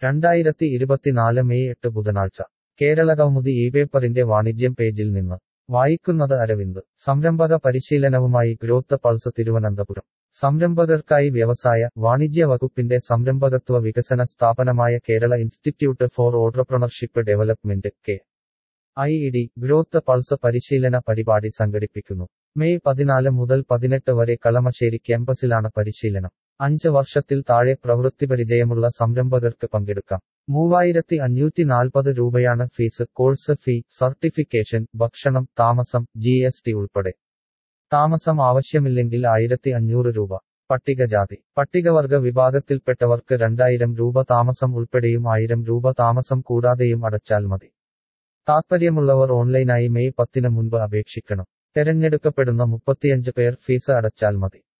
രണ്ടായിരത്തി ഇരുപത്തിനാല് മെയ് എട്ട് ബുധനാഴ്ച കേരളകൗമുദി ഈ പേപ്പറിന്റെ വാണിജ്യം പേജിൽ നിന്ന് വായിക്കുന്നത് അരവിന്ദ് സംരംഭക പരിശീലനവുമായി ഗ്രോത്ത് പൾസ് തിരുവനന്തപുരം സംരംഭകർക്കായി വ്യവസായ വാണിജ്യ വകുപ്പിന്റെ സംരംഭകത്വ വികസന സ്ഥാപനമായ Kerala institute for entrepreneurship development K I D growth pulse പരിശീലന പരിപാടി സംഘടിപ്പിക്കുന്നു മെയ് പതിനാല് മുതൽ പതിനെട്ട് വരെ കളമശ്ശേരി ക്യാമ്പസിലാണ് പരിശീലനം അഞ്ച് വർഷത്തിൽ താഴെ പ്രവൃത്തിപരിചയമുള്ള സംരംഭകർക്ക് പങ്കെടുക്കാം മൂവായിരത്തി അഞ്ഞൂറ്റി നാൽപ്പത് രൂപയാണ് ഫീസ് കോഴ്സ് ഫീ സർട്ടിഫിക്കേഷൻ ഭക്ഷണം താമസം ജി എസ് ടി ഉൾപ്പെടെ താമസം ആവശ്യമില്ലെങ്കിൽ ആയിരത്തി അഞ്ഞൂറ് രൂപ പട്ടികജാതി പട്ടികവർഗ വിഭാഗത്തിൽപ്പെട്ടവർക്ക് രണ്ടായിരം രൂപ താമസം ഉൾപ്പെടെയും ആയിരം രൂപ താമസം കൂടാതെയും അടച്ചാൽ മതി താത്പര്യമുള്ളവർ ഓൺലൈനായി മെയ് പത്തിന് മുൻപ് അപേക്ഷിക്കണം തെരഞ്ഞെടുക്കപ്പെടുന്ന മുപ്പത്തിയഞ്ച് പേർ ഫീസ് അടച്ചാൽ മതി